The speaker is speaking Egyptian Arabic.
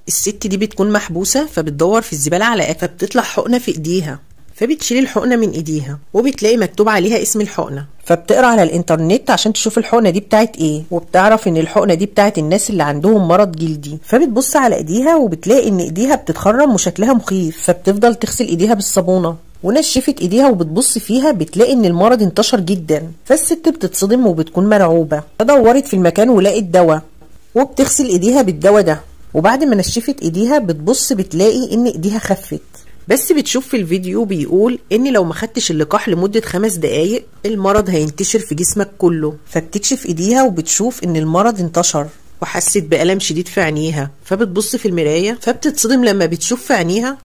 الست دي بتكون محبوسة فبتدور في الزبالة على أكل فبتطلع حقنة في إيديها فبتشيل الحقنة من إيديها وبتلاقي مكتوب عليها اسم الحقنة فبتقرا على الانترنت عشان تشوف الحقنة دي بتاعت ايه وبتعرف ان الحقنة دي بتاعت الناس اللي عندهم مرض جلدي فبتبص على ايديها وبتلاقي ان ايديها بتتخرم وشكلها مخيف فبتفضل تغسل ايديها بالصابونة ونشفت ايديها وبتبص فيها بتلاقي ان المرض انتشر جدا فالست بتتصدم وبتكون مرعوبة فدورت في المكان ولقت دواء وبتغسل ايديها بالدواء ده وبعد ما نشفت ايديها بتبص بتلاقي ان ايديها خفت بس بتشوف في الفيديو بيقول ان لو ما خدتش اللقاح لمدة خمس دقايق المرض هينتشر في جسمك كله فبتكشف ايديها وبتشوف ان المرض انتشر وحست بألم شديد في عينيها فبتبص في المراية فبتتصدم لما بتشوف في عينيها